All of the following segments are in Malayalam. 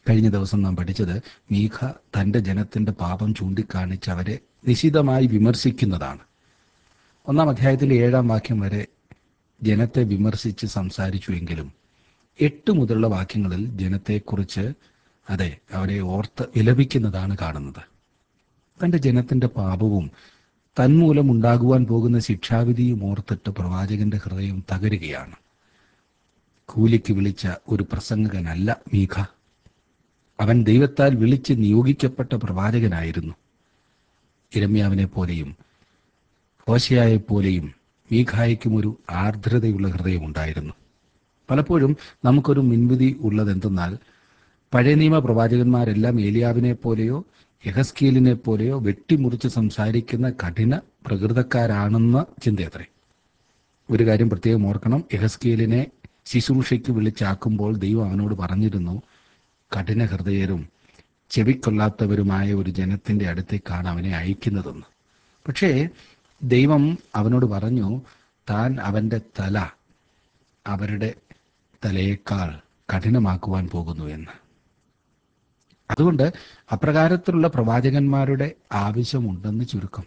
കഴിഞ്ഞ ദിവസം നാം പഠിച്ചത് മീഖ തന്റെ ജനത്തിന്റെ പാപം ചൂണ്ടിക്കാണിച്ച് അവരെ നിശിതമായി വിമർശിക്കുന്നതാണ് ഒന്നാം അധ്യായത്തിലെ ഏഴാം വാക്യം വരെ ജനത്തെ വിമർശിച്ച് സംസാരിച്ചുവെങ്കിലും എട്ട് മുതലുള്ള വാക്യങ്ങളിൽ ജനത്തെക്കുറിച്ച് അതെ അവരെ ഓർത്ത് വിലപിക്കുന്നതാണ് കാണുന്നത് തന്റെ ജനത്തിന്റെ പാപവും തന്മൂലം ഉണ്ടാകുവാൻ പോകുന്ന ശിക്ഷാവിധിയും ഓർത്തിട്ട് പ്രവാചകന്റെ ഹൃദയം തകരുകയാണ് കൂലിക്ക് വിളിച്ച ഒരു പ്രസംഗകനല്ല മീഖ അവൻ ദൈവത്താൽ വിളിച്ച് നിയോഗിക്കപ്പെട്ട പ്രവാചകനായിരുന്നു ഇരമ്യാവിനെ പോലെയും ഹോശയായെ പോലെയും മീഖായ്ക്കും ഒരു ആർദ്രതയുള്ള ഹൃദയമുണ്ടായിരുന്നു പലപ്പോഴും നമുക്കൊരു മുൻവിധി ഉള്ളതെന്തെന്നാൽ പഴയ നിയമ പ്രവാചകന്മാരെല്ലാം ഏലിയാവിനെ പോലെയോ യഹസ്കീലിനെ പോലെയോ വെട്ടിമുറിച്ച് സംസാരിക്കുന്ന കഠിന പ്രകൃതക്കാരാണെന്ന ചിന്തയത്രേ ഒരു കാര്യം പ്രത്യേകം ഓർക്കണം യഹസ്കീലിനെ ശുശ്രൂഷയ്ക്ക് വിളിച്ചാക്കുമ്പോൾ ദൈവം അവനോട് പറഞ്ഞിരുന്നു കഠിന ഹൃദയരും ചെവിക്കൊള്ളാത്തവരുമായ ഒരു ജനത്തിന്റെ അടുത്തേക്കാണ് അവനെ അയക്കുന്നതെന്ന് പക്ഷേ ദൈവം അവനോട് പറഞ്ഞു താൻ അവന്റെ തല അവരുടെ തലയേക്കാൾ കഠിനമാക്കുവാൻ പോകുന്നു എന്ന് അതുകൊണ്ട് അപ്രകാരത്തിലുള്ള പ്രവാചകന്മാരുടെ ആവശ്യമുണ്ടെന്ന് ചുരുക്കം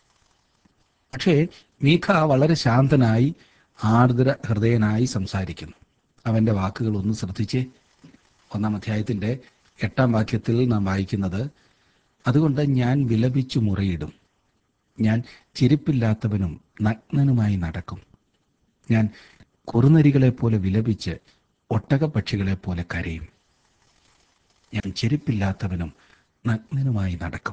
പക്ഷേ മീഖ വളരെ ശാന്തനായി ആർദ്ര ഹൃദയനായി സംസാരിക്കുന്നു അവന്റെ വാക്കുകൾ ഒന്ന് ശ്രദ്ധിച്ചേ ഒന്നാം അധ്യായത്തിന്റെ എട്ടാം വാക്യത്തിൽ നാം വായിക്കുന്നത് അതുകൊണ്ട് ഞാൻ വിലപിച്ചു മുറയിടും ഞാൻ ചിരിപ്പില്ലാത്തവനും നഗ്നനുമായി നടക്കും ഞാൻ കുറുനരികളെ പോലെ വിലപിച്ച് ഒട്ടകപ്പക്ഷികളെ പോലെ കരയും ഞാൻ ചെരുപ്പില്ലാത്തവനും നഗ്നനുമായി നടക്കും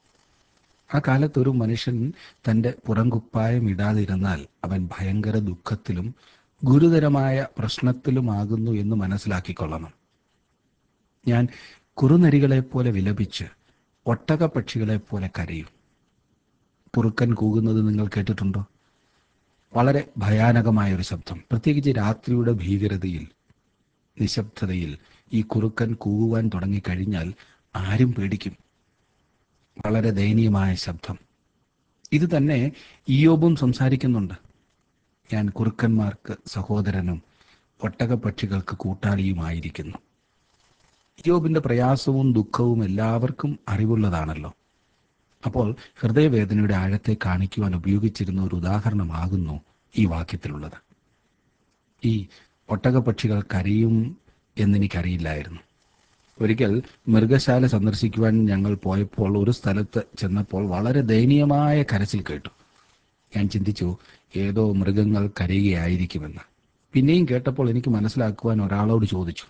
ആ കാലത്ത് ഒരു മനുഷ്യൻ തന്റെ പുറംകുപ്പായം ഇടാതിരുന്നാൽ അവൻ ഭയങ്കര ദുഃഖത്തിലും ഗുരുതരമായ പ്രശ്നത്തിലുമാകുന്നു എന്ന് മനസ്സിലാക്കിക്കൊള്ളണം ഞാൻ കുറുനരികളെ പോലെ വിലപിച്ച് ഒട്ടകപ്പക്ഷികളെ പോലെ കരയും കുറുക്കൻ കൂകുന്നത് നിങ്ങൾ കേട്ടിട്ടുണ്ടോ വളരെ ഭയാനകമായ ഒരു ശബ്ദം പ്രത്യേകിച്ച് രാത്രിയുടെ ഭീകരതയിൽ നിശബ്ദതയിൽ ഈ കുറുക്കൻ കൂകുവാൻ തുടങ്ങിക്കഴിഞ്ഞാൽ ആരും പേടിക്കും വളരെ ദയനീയമായ ശബ്ദം ഇത് തന്നെ ഇയോബും സംസാരിക്കുന്നുണ്ട് ഞാൻ കുറുക്കന്മാർക്ക് സഹോദരനും ഒട്ടകപ്പക്ഷികൾക്ക് കൂട്ടാളിയുമായിരിക്കുന്നു ഇയോബിന്റെ പ്രയാസവും ദുഃഖവും എല്ലാവർക്കും അറിവുള്ളതാണല്ലോ അപ്പോൾ ഹൃദയവേദനയുടെ ആഴത്തെ കാണിക്കുവാൻ ഉപയോഗിച്ചിരുന്ന ഒരു ഉദാഹരണമാകുന്നു ഈ വാക്യത്തിലുള്ളത് ഈ ഒട്ടകപ്പക്ഷികൾ കരയും എന്നെനിക്കറിയില്ലായിരുന്നു ഒരിക്കൽ മൃഗശാല സന്ദർശിക്കുവാൻ ഞങ്ങൾ പോയപ്പോൾ ഒരു സ്ഥലത്ത് ചെന്നപ്പോൾ വളരെ ദയനീയമായ കരച്ചിൽ കേട്ടു ഞാൻ ചിന്തിച്ചു ഏതോ മൃഗങ്ങൾ കരയുകയായിരിക്കുമെന്ന് പിന്നെയും കേട്ടപ്പോൾ എനിക്ക് മനസ്സിലാക്കുവാൻ ഒരാളോട് ചോദിച്ചു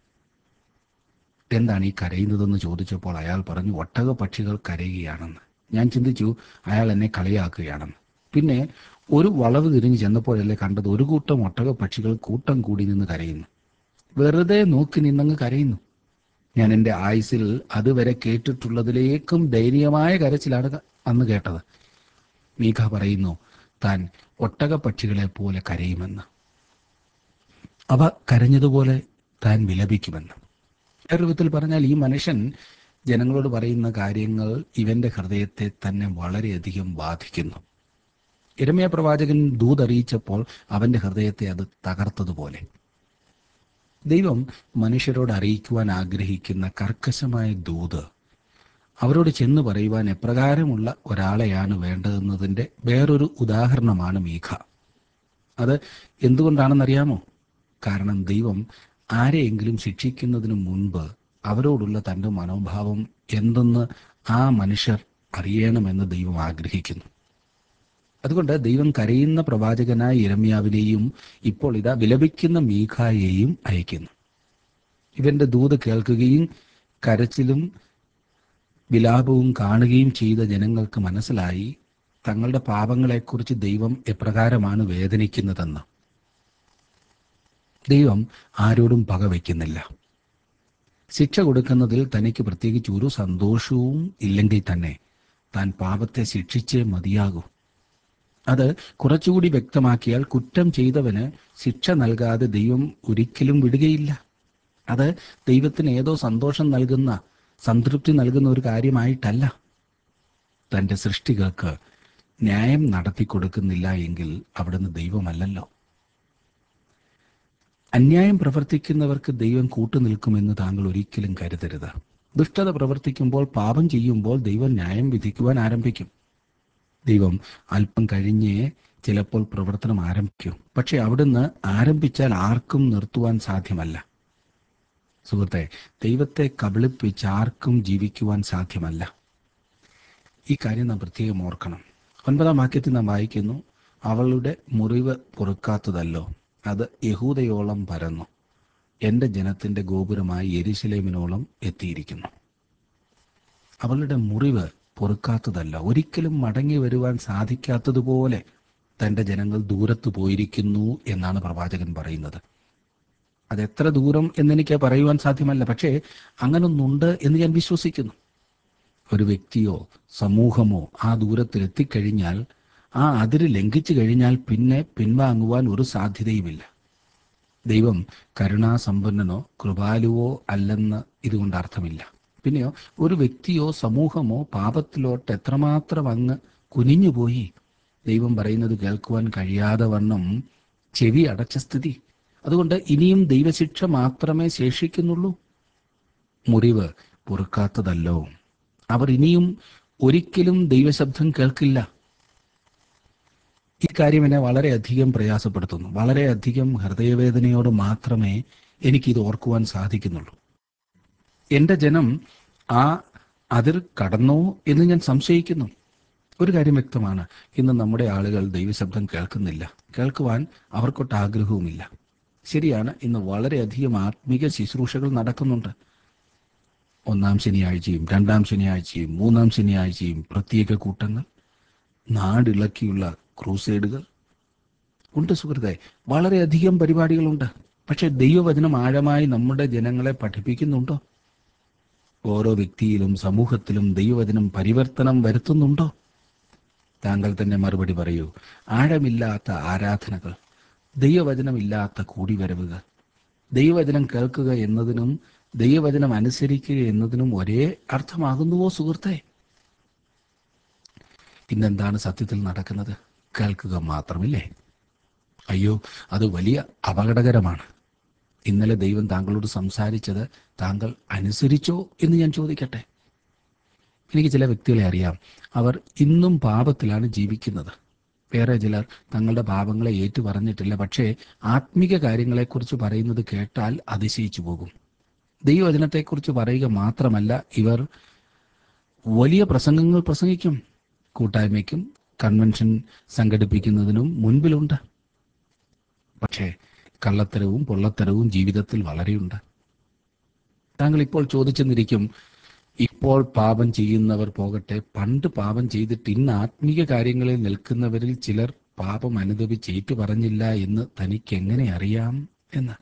എന്താണ് ഈ കരയുന്നതെന്ന് ചോദിച്ചപ്പോൾ അയാൾ പറഞ്ഞു ഒട്ടക പക്ഷികൾ കരയുകയാണെന്ന് ഞാൻ ചിന്തിച്ചു അയാൾ എന്നെ കളിയാക്കുകയാണെന്ന് പിന്നെ ഒരു വളവ് തിരിഞ്ഞ് ചെന്നപ്പോഴല്ലേ കണ്ടത് ഒരു കൂട്ടം ഒട്ടക പക്ഷികൾ കൂട്ടം കൂടി നിന്ന് കരയുന്നു വെറുതെ നോക്കി നിന്നങ്ങ് കരയുന്നു ഞാൻ എൻ്റെ ആയുസിൽ അതുവരെ കേട്ടിട്ടുള്ളതിലേക്കും ദയനീയമായ കരച്ചിലാണ് ക- അന്ന് കേട്ടത് മീഖ പറയുന്നു താൻ ഒട്ടക പക്ഷികളെ പോലെ കരയുമെന്ന് അവ കരഞ്ഞതുപോലെ താൻ വിലപിക്കുമെന്ന് വേറൊരു വിധത്തിൽ പറഞ്ഞാൽ ഈ മനുഷ്യൻ ജനങ്ങളോട് പറയുന്ന കാര്യങ്ങൾ ഇവന്റെ ഹൃദയത്തെ തന്നെ വളരെയധികം ബാധിക്കുന്നു ഇരമയ പ്രവാചകൻ ദൂതറിയിച്ചപ്പോൾ അവന്റെ ഹൃദയത്തെ അത് തകർത്തതുപോലെ ദൈവം മനുഷ്യരോട് അറിയിക്കുവാൻ ആഗ്രഹിക്കുന്ന കർക്കശമായ ദൂത് അവരോട് ചെന്ന് പറയുവാൻ എപ്രകാരമുള്ള ഒരാളെയാണ് വേണ്ടതെന്നതിൻ്റെ വേറൊരു ഉദാഹരണമാണ് മീഖ അത് എന്തുകൊണ്ടാണെന്നറിയാമോ കാരണം ദൈവം ആരെയെങ്കിലും ശിക്ഷിക്കുന്നതിന് മുൻപ് അവരോടുള്ള തൻ്റെ മനോഭാവം എന്തെന്ന് ആ മനുഷ്യർ അറിയണമെന്ന് ദൈവം ആഗ്രഹിക്കുന്നു അതുകൊണ്ട് ദൈവം കരയുന്ന പ്രവാചകനായ ഇരമ്യാവിനെയും ഇപ്പോൾ ഇതാ വിലപിക്കുന്ന മീഖായെയും അയക്കുന്നു ഇവന്റെ ദൂത് കേൾക്കുകയും കരച്ചിലും വിലാപവും കാണുകയും ചെയ്ത ജനങ്ങൾക്ക് മനസ്സിലായി തങ്ങളുടെ പാപങ്ങളെക്കുറിച്ച് ദൈവം എപ്രകാരമാണ് വേദനിക്കുന്നതെന്ന് ദൈവം ആരോടും പകവയ്ക്കുന്നില്ല ശിക്ഷ കൊടുക്കുന്നതിൽ തനിക്ക് പ്രത്യേകിച്ച് ഒരു സന്തോഷവും ഇല്ലെങ്കിൽ തന്നെ താൻ പാപത്തെ ശിക്ഷിച്ചേ മതിയാകൂ അത് കുറച്ചുകൂടി വ്യക്തമാക്കിയാൽ കുറ്റം ചെയ്തവന് ശിക്ഷ നൽകാതെ ദൈവം ഒരിക്കലും വിടുകയില്ല അത് ദൈവത്തിന് ഏതോ സന്തോഷം നൽകുന്ന സംതൃപ്തി നൽകുന്ന ഒരു കാര്യമായിട്ടല്ല തൻ്റെ സൃഷ്ടികൾക്ക് ന്യായം നടത്തി കൊടുക്കുന്നില്ല എങ്കിൽ അവിടുന്ന് ദൈവമല്ലല്ലോ അന്യായം പ്രവർത്തിക്കുന്നവർക്ക് ദൈവം കൂട്ടുനിൽക്കുമെന്ന് താങ്കൾ ഒരിക്കലും കരുതരുത് ദുഷ്ടത പ്രവർത്തിക്കുമ്പോൾ പാപം ചെയ്യുമ്പോൾ ദൈവം ന്യായം വിധിക്കുവാൻ ആരംഭിക്കും ദൈവം അല്പം കഴിഞ്ഞേ ചിലപ്പോൾ പ്രവർത്തനം ആരംഭിക്കും പക്ഷെ അവിടുന്ന് ആരംഭിച്ചാൽ ആർക്കും നിർത്തുവാൻ സാധ്യമല്ല സുഹൃത്തെ ദൈവത്തെ കബളിപ്പിച്ച് ആർക്കും ജീവിക്കുവാൻ സാധ്യമല്ല ഈ കാര്യം നാം പ്രത്യേകം ഓർക്കണം ഒൻപതാം വാക്യത്തിൽ നാം വായിക്കുന്നു അവളുടെ മുറിവ് പൊറുക്കാത്തതല്ലോ അത് യഹൂദയോളം പരന്നു എൻ്റെ ജനത്തിൻ്റെ ഗോപുരമായി എരിശിലേമിനോളം എത്തിയിരിക്കുന്നു അവളുടെ മുറിവ് പൊറുക്കാത്തതല്ല ഒരിക്കലും മടങ്ങി വരുവാൻ സാധിക്കാത്തതുപോലെ തൻ്റെ ജനങ്ങൾ ദൂരത്ത് പോയിരിക്കുന്നു എന്നാണ് പ്രവാചകൻ പറയുന്നത് അത് എത്ര ദൂരം എന്നെനിക്ക് പറയുവാൻ സാധ്യമല്ല പക്ഷേ അങ്ങനൊന്നുണ്ട് എന്ന് ഞാൻ വിശ്വസിക്കുന്നു ഒരു വ്യക്തിയോ സമൂഹമോ ആ ദൂരത്തിൽ എത്തിക്കഴിഞ്ഞാൽ ആ അതിര് ലംഘിച്ചു കഴിഞ്ഞാൽ പിന്നെ പിൻവാങ്ങുവാൻ ഒരു സാധ്യതയുമില്ല ദൈവം കരുണാസമ്പന്നനോ കൃപാലുവോ അല്ലെന്ന് ഇതുകൊണ്ട് അർത്ഥമില്ല പിന്നെയോ ഒരു വ്യക്തിയോ സമൂഹമോ പാപത്തിലോട്ട് എത്രമാത്രം അങ്ങ് കുനിഞ്ഞുപോയി ദൈവം പറയുന്നത് കേൾക്കുവാൻ കഴിയാതെ വണ്ണം ചെവി അടച്ച സ്ഥിതി അതുകൊണ്ട് ഇനിയും ദൈവശിക്ഷ മാത്രമേ ശേഷിക്കുന്നുള്ളൂ മുറിവ് പൊറുക്കാത്തതല്ലോ അവർ ഇനിയും ഒരിക്കലും ദൈവശബ്ദം കേൾക്കില്ല ഈ കാര്യം എന്നെ വളരെയധികം പ്രയാസപ്പെടുത്തുന്നു വളരെയധികം ഹൃദയവേദനയോട് മാത്രമേ എനിക്കിത് ഓർക്കുവാൻ സാധിക്കുന്നുള്ളൂ എൻ്റെ ജനം ആ അതിർ കടന്നോ എന്ന് ഞാൻ സംശയിക്കുന്നു ഒരു കാര്യം വ്യക്തമാണ് ഇന്ന് നമ്മുടെ ആളുകൾ ദൈവശബ്ദം കേൾക്കുന്നില്ല കേൾക്കുവാൻ അവർക്കൊട്ട് ആഗ്രഹവുമില്ല ശരിയാണ് ഇന്ന് വളരെയധികം ആത്മീക ശുശ്രൂഷകൾ നടക്കുന്നുണ്ട് ഒന്നാം ശനിയാഴ്ചയും രണ്ടാം ശനിയാഴ്ചയും മൂന്നാം ശനിയാഴ്ചയും പ്രത്യേക കൂട്ടങ്ങൾ നാടിളക്കിയുള്ള ക്രൂസൈഡുകൾ ഉണ്ട് സുഹൃത്തെ വളരെയധികം പരിപാടികളുണ്ട് പക്ഷെ ദൈവവചനം ആഴമായി നമ്മുടെ ജനങ്ങളെ പഠിപ്പിക്കുന്നുണ്ടോ ഓരോ വ്യക്തിയിലും സമൂഹത്തിലും ദൈവവചനം പരിവർത്തനം വരുത്തുന്നുണ്ടോ താങ്കൾ തന്നെ മറുപടി പറയൂ ആഴമില്ലാത്ത ആരാധനകൾ ദൈവവചനമില്ലാത്ത കൂടിവരവുകൾ ദൈവവചനം കേൾക്കുക എന്നതിനും ദൈവവചനം അനുസരിക്കുക എന്നതിനും ഒരേ അർത്ഥമാകുന്നുവോ സുഹൃത്തെ ഇന്നെന്താണ് സത്യത്തിൽ നടക്കുന്നത് കേൾക്കുക മാത്രമില്ലേ അയ്യോ അത് വലിയ അപകടകരമാണ് ഇന്നലെ ദൈവം താങ്കളോട് സംസാരിച്ചത് താങ്കൾ അനുസരിച്ചോ എന്ന് ഞാൻ ചോദിക്കട്ടെ എനിക്ക് ചില വ്യക്തികളെ അറിയാം അവർ ഇന്നും പാപത്തിലാണ് ജീവിക്കുന്നത് വേറെ ചിലർ തങ്ങളുടെ പാപങ്ങളെ ഏറ്റു പറഞ്ഞിട്ടില്ല പക്ഷേ ആത്മിക കാര്യങ്ങളെക്കുറിച്ച് പറയുന്നത് കേട്ടാൽ അതിശയിച്ചു പോകും ദൈവവചനത്തെക്കുറിച്ച് പറയുക മാത്രമല്ല ഇവർ വലിയ പ്രസംഗങ്ങൾ പ്രസംഗിക്കും കൂട്ടായ്മയ്ക്കും കൺവെൻഷൻ സംഘടിപ്പിക്കുന്നതിനും മുൻപിലുണ്ട് പക്ഷേ കള്ളത്തരവും പൊള്ളത്തരവും ജീവിതത്തിൽ വളരെയുണ്ട് താങ്കൾ ഇപ്പോൾ ചോദിച്ചെന്നിരിക്കും ഇപ്പോൾ പാപം ചെയ്യുന്നവർ പോകട്ടെ പണ്ട് പാപം ചെയ്തിട്ട് ഇന്ന് ആത്മീയ കാര്യങ്ങളിൽ നിൽക്കുന്നവരിൽ ചിലർ പാപം അനുദപിച്ച് ഏറ്റു പറഞ്ഞില്ല എന്ന് തനിക്ക് എങ്ങനെ അറിയാം എന്ന്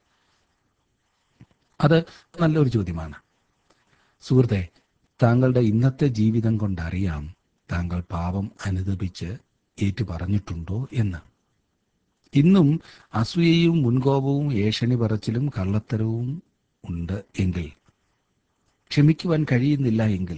അത് നല്ലൊരു ചോദ്യമാണ് സുഹൃത്തെ താങ്കളുടെ ഇന്നത്തെ ജീവിതം കൊണ്ടറിയാം താങ്കൾ പാപം അനുദപിച്ച് ഏറ്റു പറഞ്ഞിട്ടുണ്ടോ എന്ന് ഇന്നും അസൂയയും മുൻകോപവും ഏഷണി പറച്ചിലും കള്ളത്തരവും ഉണ്ട് എങ്കിൽ ക്ഷമിക്കുവാൻ കഴിയുന്നില്ല എങ്കിൽ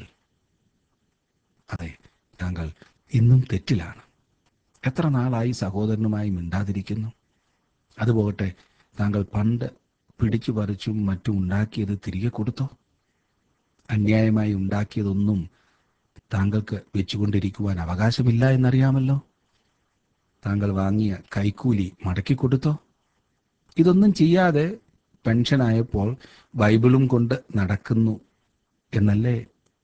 അതെ താങ്കൾ ഇന്നും തെറ്റിലാണ് എത്ര നാളായി സഹോദരനുമായി മിണ്ടാതിരിക്കുന്നു അതുപോകട്ടെ താങ്കൾ പണ്ട് പിടിച്ചു പറിച്ചും മറ്റും ഉണ്ടാക്കിയത് തിരികെ കൊടുത്തോ അന്യായമായി ഉണ്ടാക്കിയതൊന്നും താങ്കൾക്ക് വെച്ചുകൊണ്ടിരിക്കുവാൻ അവകാശമില്ല എന്നറിയാമല്ലോ താങ്കൾ വാങ്ങിയ കൈക്കൂലി മടക്കി കൊടുത്തോ ഇതൊന്നും ചെയ്യാതെ പെൻഷനായപ്പോൾ ബൈബിളും കൊണ്ട് നടക്കുന്നു എന്നല്ലേ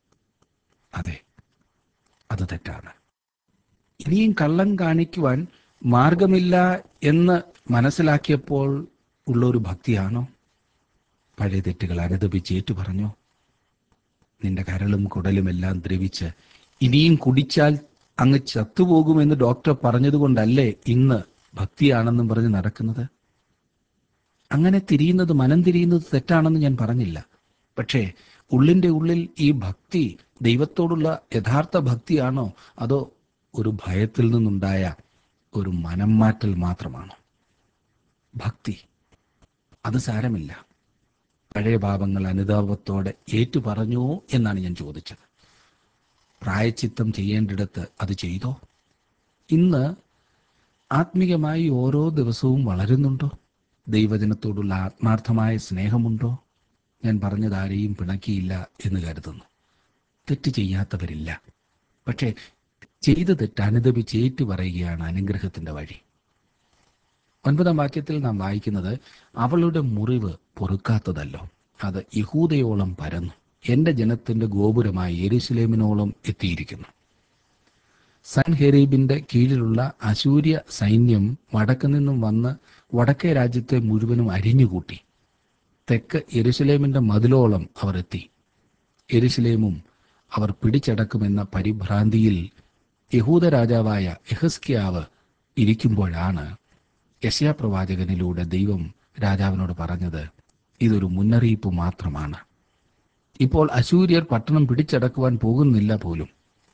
അതെ അത് തെറ്റാണ് ഇനിയും കള്ളം കാണിക്കുവാൻ മാർഗമില്ല എന്ന് മനസ്സിലാക്കിയപ്പോൾ ഉള്ള ഒരു ഭക്തിയാണോ പഴയ തെറ്റുകൾ അനുദപിച്ച് ഏറ്റു പറഞ്ഞോ നിന്റെ കരളും കുടലും എല്ലാം ദ്രവിച്ച് ഇനിയും കുടിച്ചാൽ അങ്ങ് ചത്തുപോകുമെന്ന് ഡോക്ടർ പറഞ്ഞതുകൊണ്ടല്ലേ ഇന്ന് ഭക്തിയാണെന്നും പറഞ്ഞ് നടക്കുന്നത് അങ്ങനെ തിരിയുന്നത് മനം തിരിയുന്നത് തെറ്റാണെന്ന് ഞാൻ പറഞ്ഞില്ല പക്ഷേ ഉള്ളിൻ്റെ ഉള്ളിൽ ഈ ഭക്തി ദൈവത്തോടുള്ള യഥാർത്ഥ ഭക്തിയാണോ അതോ ഒരു ഭയത്തിൽ നിന്നുണ്ടായ ഒരു മനം മാറ്റൽ മാത്രമാണോ ഭക്തി അത് സാരമില്ല പഴയ പാപങ്ങൾ അനുതാപത്തോടെ ഏറ്റു പറഞ്ഞോ എന്നാണ് ഞാൻ ചോദിച്ചത് പ്രായച്ചിത്തം ചെയ്യേണ്ടിടത്ത് അത് ചെയ്തോ ഇന്ന് ആത്മീകമായി ഓരോ ദിവസവും വളരുന്നുണ്ടോ ദൈവജനത്തോടുള്ള ആത്മാർത്ഥമായ സ്നേഹമുണ്ടോ ഞാൻ പറഞ്ഞത് ആരെയും പിണക്കിയില്ല എന്ന് കരുതുന്നു തെറ്റ് ചെയ്യാത്തവരില്ല പക്ഷേ ചെയ്ത് തെറ്റ് അനുദപിച്ച് ഏറ്റു പറയുകയാണ് അനുഗ്രഹത്തിന്റെ വഴി ഒൻപതാം വാക്യത്തിൽ നാം വായിക്കുന്നത് അവളുടെ മുറിവ് പൊറുക്കാത്തതല്ലോ അത് യഹൂദയോളം പരന്നു എന്റെ ജനത്തിന്റെ ഗോപുരമായി എരുസലേമിനോളം എത്തിയിരിക്കുന്നു സൻഹെരീബിന്റെ കീഴിലുള്ള അശൂര്യ സൈന്യം വടക്ക് നിന്നും വന്ന് വടക്കേ രാജ്യത്തെ മുഴുവനും അരിഞ്ഞുകൂട്ടി തെക്ക് യെരുസലേമിന്റെ മതിലോളം അവർ എത്തി യെരുസലേമും അവർ പിടിച്ചടക്കുമെന്ന പരിഭ്രാന്തിയിൽ യഹൂദ രാജാവായ എഹസ്കിയാവ് ഇരിക്കുമ്പോഴാണ് യശയാ പ്രവാചകനിലൂടെ ദൈവം രാജാവിനോട് പറഞ്ഞത് ഇതൊരു മുന്നറിയിപ്പ് മാത്രമാണ് ഇപ്പോൾ അശൂര്യർ പട്ടണം പിടിച്ചടക്കുവാൻ പോകുന്നില്ല പോലും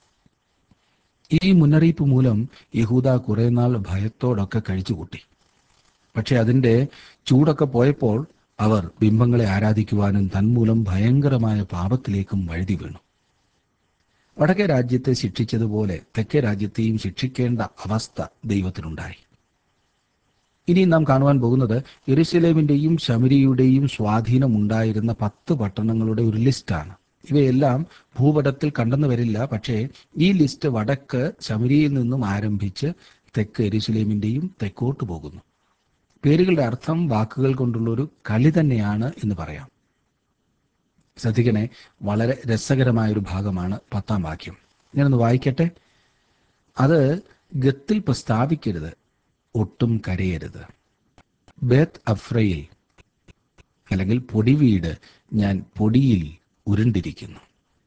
ഈ മുന്നറിയിപ്പ് മൂലം യഹൂദ കുറെ നാൾ ഭയത്തോടൊക്കെ കഴിച്ചുകൂട്ടി പക്ഷെ അതിന്റെ ചൂടൊക്കെ പോയപ്പോൾ അവർ ബിംബങ്ങളെ ആരാധിക്കുവാനും തന്മൂലം ഭയങ്കരമായ പാപത്തിലേക്കും വഴുതി വീണു വടക്കേ രാജ്യത്തെ ശിക്ഷിച്ചതുപോലെ തെക്കേ രാജ്യത്തെയും ശിക്ഷിക്കേണ്ട അവസ്ഥ ദൈവത്തിനുണ്ടായി ഇനി നാം കാണുവാൻ പോകുന്നത് യെരുസലേമിന്റെയും ശമരിയുടെയും സ്വാധീനം ഉണ്ടായിരുന്ന പത്ത് പട്ടണങ്ങളുടെ ഒരു ലിസ്റ്റാണ് ഇവയെല്ലാം ഭൂപടത്തിൽ കണ്ടെന്ന് വരില്ല പക്ഷേ ഈ ലിസ്റ്റ് വടക്ക് ശമരിയിൽ നിന്നും ആരംഭിച്ച് തെക്ക് എരുസലേമിന്റെയും തെക്കോട്ട് പോകുന്നു പേരുകളുടെ അർത്ഥം വാക്കുകൾ കൊണ്ടുള്ള ഒരു കളി തന്നെയാണ് എന്ന് പറയാം ശ്രദ്ധിക്കണേ വളരെ രസകരമായ ഒരു ഭാഗമാണ് പത്താം വാക്യം ഞാനൊന്ന് വായിക്കട്ടെ അത് ഗത്തിൽ പ്രസ്താവിക്കരുത് ഒട്ടും കരയരുത് ബേത്ത് അഫ്രയിൽ അല്ലെങ്കിൽ പൊടിവീട് ഞാൻ പൊടിയിൽ ഉരുണ്ടിരിക്കുന്നു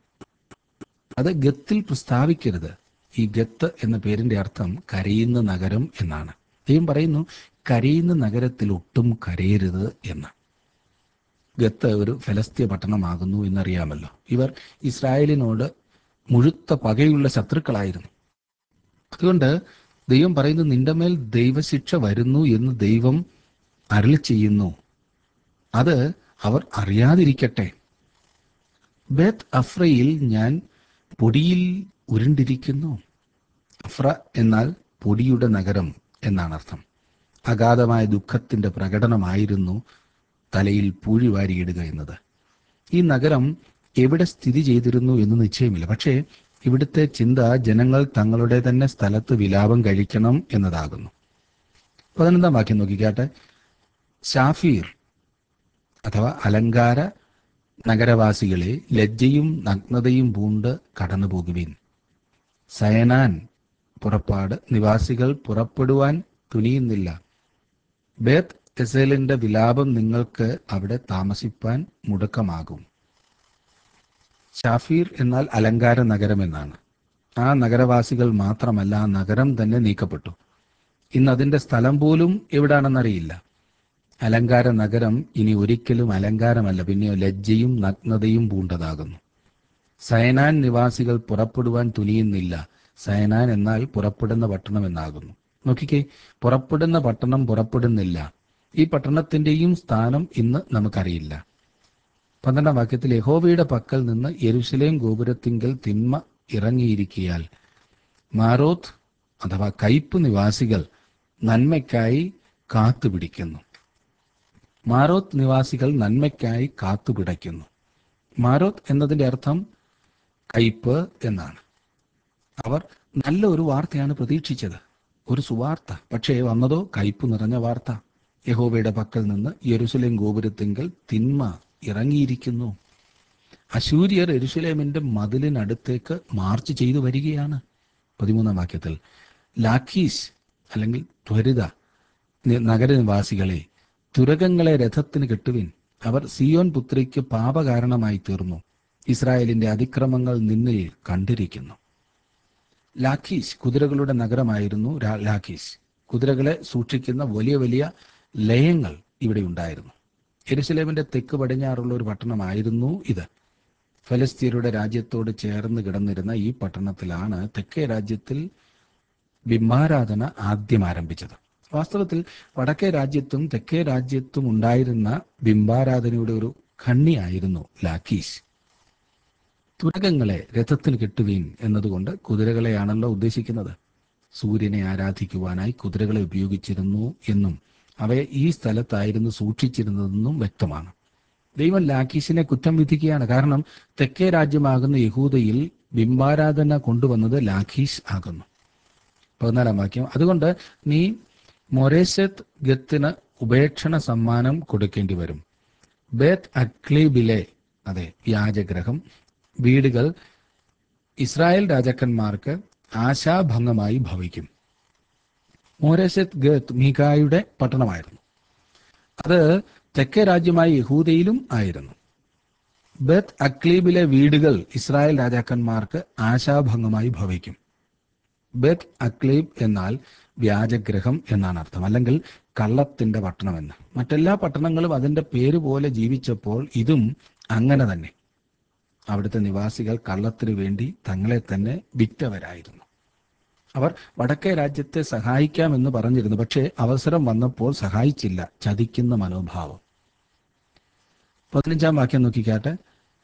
അത് ഗത്തിൽ പ്രസ്താവിക്കരുത് ഈ ഗത്ത് എന്ന പേരിന്റെ അർത്ഥം കരയുന്ന നഗരം എന്നാണ് ദൈവം പറയുന്നു കരയുന്ന നഗരത്തിൽ ഒട്ടും കരയരുത് എന്ന് ഗത്ത് ഒരു ഫലസ്തീയ പട്ടണമാകുന്നു എന്നറിയാമല്ലോ ഇവർ ഇസ്രായേലിനോട് മുഴുത്ത പകയുള്ള ശത്രുക്കളായിരുന്നു അതുകൊണ്ട് ദൈവം പറയുന്നു നിന്റെ മേൽ ദൈവശിക്ഷ വരുന്നു എന്ന് ദൈവം അരളി ചെയ്യുന്നു അത് അവർ അറിയാതിരിക്കട്ടെ ബേത്ത് അഫ്രയിൽ ഞാൻ പൊടിയിൽ ഉരുണ്ടിരിക്കുന്നു അഫ്ര എന്നാൽ പൊടിയുടെ നഗരം എന്നാണ് അർത്ഥം അഗാധമായ ദുഃഖത്തിന്റെ പ്രകടനമായിരുന്നു തലയിൽ പൂഴി വാരിയിടുക എന്നത് ഈ നഗരം എവിടെ സ്ഥിതി ചെയ്തിരുന്നു എന്ന് നിശ്ചയമില്ല പക്ഷേ ഇവിടുത്തെ ചിന്ത ജനങ്ങൾ തങ്ങളുടെ തന്നെ സ്ഥലത്ത് വിലാപം കഴിക്കണം എന്നതാകുന്നു പതിനൊന്നാം വാക്യം നോക്കിക്കാട്ടെ ഷാഫീർ അഥവാ അലങ്കാര നഗരവാസികളെ ലജ്ജയും നഗ്നതയും പൂണ്ട് കടന്നു പോകുവിൻ സയനാൻ പുറപ്പാട് നിവാസികൾ പുറപ്പെടുവാൻ തുനിയുന്നില്ല ബേത്ത് എസേലിന്റെ വിലാപം നിങ്ങൾക്ക് അവിടെ താമസിപ്പാൻ മുടക്കമാകും ഷാഫീർ എന്നാൽ അലങ്കാര നഗരം എന്നാണ് ആ നഗരവാസികൾ മാത്രമല്ല ആ നഗരം തന്നെ നീക്കപ്പെട്ടു ഇന്ന് അതിന്റെ സ്ഥലം പോലും എവിടാണെന്നറിയില്ല അലങ്കാര നഗരം ഇനി ഒരിക്കലും അലങ്കാരമല്ല പിന്നെയോ ലജ്ജയും നഗ്നതയും പൂണ്ടതാകുന്നു സയനാൻ നിവാസികൾ പുറപ്പെടുവാൻ തുനിയുന്നില്ല സയനാൻ എന്നാൽ പുറപ്പെടുന്ന പട്ടണം എന്നാകുന്നു നോക്കിക്കേ പുറപ്പെടുന്ന പട്ടണം പുറപ്പെടുന്നില്ല ഈ പട്ടണത്തിന്റെയും സ്ഥാനം ഇന്ന് നമുക്കറിയില്ല പന്ത്രണ്ടാം വാക്യത്തിൽ യഹോവയുടെ പക്കൽ നിന്ന് യെരുശലേം ഗോപുരത്തിങ്കൽ തിന്മ ഇറങ്ങിയിരിക്കിയാൽ മാരോത്ത് അഥവാ കയ്പ് നിവാസികൾ നന്മയ്ക്കായി കാത്തുപിടിക്കുന്നു മാരോത്ത് നിവാസികൾ നന്മയ്ക്കായി കാത്തുപിടയ്ക്കുന്നു മാരോത്ത് എന്നതിന്റെ അർത്ഥം കയ്പ് എന്നാണ് അവർ നല്ല ഒരു വാർത്തയാണ് പ്രതീക്ഷിച്ചത് ഒരു സുവാർത്ത പക്ഷേ വന്നതോ കയ്പ് നിറഞ്ഞ വാർത്ത യഹോവയുടെ പക്കൽ നിന്ന് യെരുസലേം ഗോപുരത്തിങ്കൽ തിന്മ ഇറങ്ങിയിരിക്കുന്നു അശൂര്യർ എരുസലേമിന്റെ മതിലിനടുത്തേക്ക് മാർച്ച് ചെയ്തു വരികയാണ് പതിമൂന്നാം വാക്യത്തിൽ ലാഖീസ് അല്ലെങ്കിൽ ത്വരിത നി- നഗരനിവാസികളെ തുരകങ്ങളെ രഥത്തിന് കെട്ടുവിൻ അവർ സിയോൻ പുത്രിക്ക് പാപകാരണമായി തീർന്നു ഇസ്രായേലിന്റെ അതിക്രമങ്ങൾ നിന്നിൽ കണ്ടിരിക്കുന്നു ലാഖീസ് കുതിരകളുടെ നഗരമായിരുന്നു രാ- ലാഖീസ് കുതിരകളെ സൂക്ഷിക്കുന്ന വലിയ വലിയ ലയങ്ങൾ ഇവിടെ ഉണ്ടായിരുന്നു എരുസലേമിന്റെ തെക്ക് പടിഞ്ഞാറുള്ള ഒരു പട്ടണമായിരുന്നു ഇത് ഫലസ്തീനയുടെ രാജ്യത്തോട് ചേർന്ന് കിടന്നിരുന്ന ഈ പട്ടണത്തിലാണ് തെക്കേ രാജ്യത്തിൽ ബിംബാരാധന ആദ്യം ആരംഭിച്ചത് വാസ്തവത്തിൽ വടക്കേ രാജ്യത്തും തെക്കേ രാജ്യത്തും ഉണ്ടായിരുന്ന ബിംബാരാധനയുടെ ഒരു ഖണ്ണിയായിരുന്നു ലാക്കീസ് തുരകങ്ങളെ രഥത്തിന് കെട്ടുവീൻ എന്നതുകൊണ്ട് കുതിരകളെയാണല്ലോ ഉദ്ദേശിക്കുന്നത് സൂര്യനെ ആരാധിക്കുവാനായി കുതിരകളെ ഉപയോഗിച്ചിരുന്നു എന്നും അവയെ ഈ സ്ഥലത്തായിരുന്നു സൂക്ഷിച്ചിരുന്നതെന്നും വ്യക്തമാണ് ദൈവം ലാക്കീഷിനെ കുറ്റം വിധിക്കുകയാണ് കാരണം തെക്കേ രാജ്യമാകുന്ന യഹൂദയിൽ ബിംബാരാധന കൊണ്ടുവന്നത് ലാഖീഷ് ആകുന്നു പതിനാലാം വാക്യം അതുകൊണ്ട് നീ മൊരേസത്ത് ഗത്തിന് ഉപേക്ഷണ സമ്മാനം കൊടുക്കേണ്ടി വരും ബേത്ത് അക്ലീബിലെ അതെ വ്യാജഗ്രഹം വീടുകൾ ഇസ്രായേൽ രാജാക്കന്മാർക്ക് ആശാഭംഗമായി ഭവിക്കും മോരേസത്ത് ഗത്ത് മീകായുടെ പട്ടണമായിരുന്നു അത് തെക്കേ രാജ്യമായ യഹൂദയിലും ആയിരുന്നു ബത്ത് അക്ലീബിലെ വീടുകൾ ഇസ്രായേൽ രാജാക്കന്മാർക്ക് ആശാഭംഗമായി ഭവിക്കും ബത്ത് അക്ലീബ് എന്നാൽ വ്യാജഗ്രഹം എന്നാണ് അർത്ഥം അല്ലെങ്കിൽ കള്ളത്തിന്റെ പട്ടണമെന്ന് മറ്റെല്ലാ പട്ടണങ്ങളും അതിന്റെ പേര് പോലെ ജീവിച്ചപ്പോൾ ഇതും അങ്ങനെ തന്നെ അവിടുത്തെ നിവാസികൾ കള്ളത്തിനു വേണ്ടി തങ്ങളെ തന്നെ വിറ്റവരായിരുന്നു അവർ വടക്കേ രാജ്യത്തെ സഹായിക്കാമെന്ന് പറഞ്ഞിരുന്നു പക്ഷേ അവസരം വന്നപ്പോൾ സഹായിച്ചില്ല ചതിക്കുന്ന മനോഭാവം പതിനഞ്ചാം വാക്യം നോക്കിക്കാട്ടെ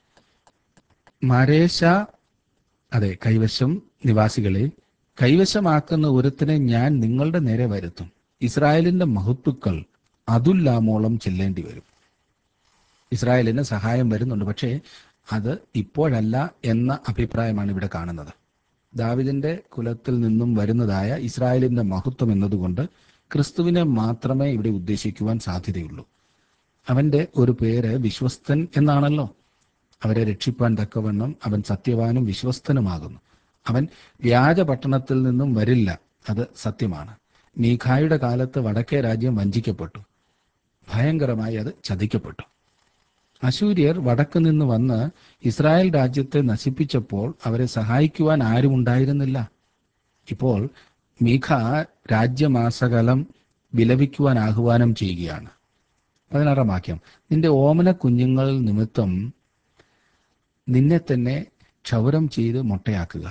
മരേശ അതെ കൈവശം നിവാസികളെ കൈവശമാക്കുന്ന ഒരുത്തിനെ ഞാൻ നിങ്ങളുടെ നേരെ വരുത്തും ഇസ്രായേലിന്റെ മഹത്തുക്കൾ അതുല്ലാമോളം ചെല്ലേണ്ടി വരും ഇസ്രായേലിന് സഹായം വരുന്നുണ്ട് പക്ഷേ അത് ഇപ്പോഴല്ല എന്ന അഭിപ്രായമാണ് ഇവിടെ കാണുന്നത് ദാവിദിന്റെ കുലത്തിൽ നിന്നും വരുന്നതായ ഇസ്രായേലിന്റെ മഹത്വം എന്നതുകൊണ്ട് ക്രിസ്തുവിനെ മാത്രമേ ഇവിടെ ഉദ്ദേശിക്കുവാൻ സാധ്യതയുള്ളൂ അവന്റെ ഒരു പേര് വിശ്വസ്തൻ എന്നാണല്ലോ അവരെ രക്ഷിപ്പാൻ തക്കവണ്ണം അവൻ സത്യവാനും വിശ്വസ്തനുമാകുന്നു അവൻ വ്യാജ പട്ടണത്തിൽ നിന്നും വരില്ല അത് സത്യമാണ് മീഖായുടെ കാലത്ത് വടക്കേ രാജ്യം വഞ്ചിക്കപ്പെട്ടു ഭയങ്കരമായി അത് ചതിക്കപ്പെട്ടു അശൂര്യർ വടക്ക് നിന്ന് വന്ന് ഇസ്രായേൽ രാജ്യത്തെ നശിപ്പിച്ചപ്പോൾ അവരെ സഹായിക്കുവാൻ ആരും ഉണ്ടായിരുന്നില്ല ഇപ്പോൾ മീഖ രാജ്യമാസകലം വിലപിക്കുവാൻ ആഹ്വാനം ചെയ്യുകയാണ് പതിനാറാം വാക്യം നിന്റെ ഓമന കുഞ്ഞുങ്ങൾ നിമിത്തം നിന്നെ തന്നെ ക്ഷൗരം ചെയ്ത് മൊട്ടയാക്കുക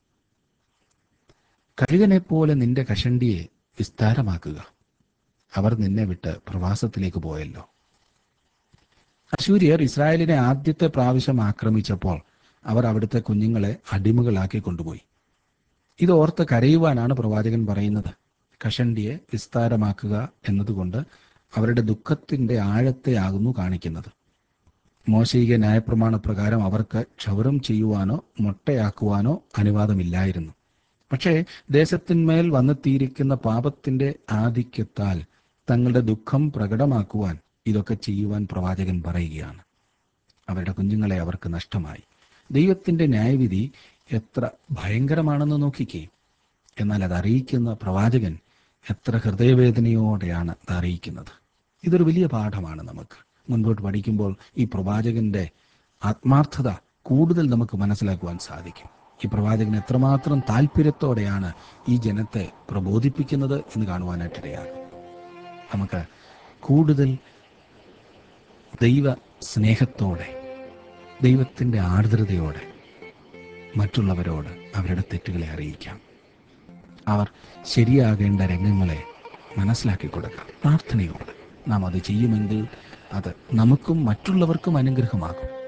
കഴുകനെ പോലെ നിന്റെ കഷണ്ടിയെ വിസ്താരമാക്കുക അവർ നിന്നെ വിട്ട് പ്രവാസത്തിലേക്ക് പോയല്ലോ അശൂര്യർ ഇസ്രായേലിനെ ആദ്യത്തെ പ്രാവശ്യം ആക്രമിച്ചപ്പോൾ അവർ അവിടുത്തെ കുഞ്ഞുങ്ങളെ അടിമകളാക്കി കൊണ്ടുപോയി ഇത് ഓർത്ത് കരയുവാനാണ് പ്രവാചകൻ പറയുന്നത് കഷണ്ടിയെ വിസ്താരമാക്കുക എന്നതുകൊണ്ട് അവരുടെ ദുഃഖത്തിന്റെ ആഴത്തെയാകുന്നു കാണിക്കുന്നത് മോശയിക ന്യായപ്രമാണ പ്രകാരം അവർക്ക് ക്ഷൗരം ചെയ്യുവാനോ മൊട്ടയാക്കുവാനോ അനുവാദമില്ലായിരുന്നു പക്ഷേ ദേശത്തിന്മേൽ വന്നെത്തിയിരിക്കുന്ന പാപത്തിന്റെ ആധിക്യത്താൽ തങ്ങളുടെ ദുഃഖം പ്രകടമാക്കുവാൻ ഇതൊക്കെ ചെയ്യുവാൻ പ്രവാചകൻ പറയുകയാണ് അവരുടെ കുഞ്ഞുങ്ങളെ അവർക്ക് നഷ്ടമായി ദൈവത്തിന്റെ ന്യായവിധി എത്ര ഭയങ്കരമാണെന്ന് നോക്കിക്കേ എന്നാൽ അത് അറിയിക്കുന്ന പ്രവാചകൻ എത്ര ഹൃദയവേദനയോടെയാണ് അത് അറിയിക്കുന്നത് ഇതൊരു വലിയ പാഠമാണ് നമുക്ക് മുൻപോട്ട് പഠിക്കുമ്പോൾ ഈ പ്രവാചകന്റെ ആത്മാർത്ഥത കൂടുതൽ നമുക്ക് മനസ്സിലാക്കുവാൻ സാധിക്കും ഈ പ്രവാചകൻ എത്രമാത്രം താല്പര്യത്തോടെയാണ് ഈ ജനത്തെ പ്രബോധിപ്പിക്കുന്നത് എന്ന് കാണുവാനായിട്ടിടയാകും നമുക്ക് കൂടുതൽ ദൈവ സ്നേഹത്തോടെ ദൈവത്തിൻ്റെ ആർദ്രതയോടെ മറ്റുള്ളവരോട് അവരുടെ തെറ്റുകളെ അറിയിക്കാം അവർ ശരിയാകേണ്ട രംഗങ്ങളെ മനസ്സിലാക്കി കൊടുക്കാം പ്രാർത്ഥനയോടെ നാം അത് ചെയ്യുമെങ്കിൽ അത് നമുക്കും മറ്റുള്ളവർക്കും അനുഗ്രഹമാകും